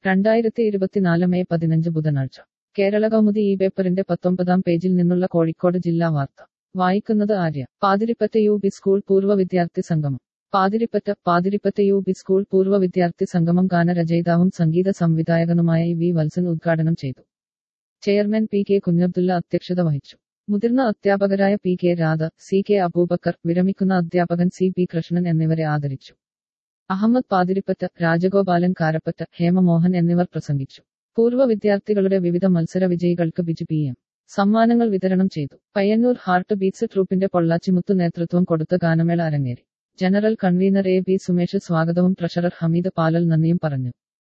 രണ്ടായിരത്തി ഇരുപത്തിനാല് മെയ് പതിനഞ്ച് ബുധനാഴ്ച കേരള കൗമുദി ഈ പേപ്പറിന്റെ പത്തൊമ്പതാം പേജിൽ നിന്നുള്ള കോഴിക്കോട് ജില്ലാ വാർത്ത വായിക്കുന്നത് Arya Pathirippatta U B school പൂർവ്വ വിദ്യാർത്ഥി സംഗമം Pathirippatta Pathirippatta U B school പൂർവ്വ വിദ്യാർത്ഥി സംഗമം ഗാനരചയിതാവും സംഗീത സംവിധായകനുമായ ഇ വി വത്സൻ ഉദ്ഘാടനം ചെയ്തു ചെയർമാൻ പി കെ കുഞ്ഞബ്ദുള്ള അധ്യക്ഷത വഹിച്ചു മുതിർന്ന അധ്യാപകരായ P K Radha C K Aboobacker വിരമിക്കുന്ന അധ്യാപകൻ സി പി കൃഷ്ണൻ എന്നിവരെ ആദരിച്ചു അഹമ്മദ് പാതിരിപ്പറ്റ രാജഗോപാലൻ കാരപ്പറ്റ ഹേമമോഹൻ എന്നിവർ പ്രസംഗിച്ചു പൂർവ്വ വിദ്യാർത്ഥികളുടെ വിവിധ മത്സര വിജയികൾക്ക് ബിജു പി എം സമ്മാനങ്ങൾ വിതരണം ചെയ്തു പയ്യന്നൂർ ഹാർട്ട് ബീറ്റ്സ് ട്രൂപ്പിന്റെ പൊള്ളാച്ചിമുത്ത് നേതൃത്വം കൊടുത്ത ഗാനമേള അരങ്ങേറി general convener A B Sumesh സ്വാഗതവും ട്രഷറർ ഹമീദ് പാലൽ നന്ദിയും പറഞ്ഞു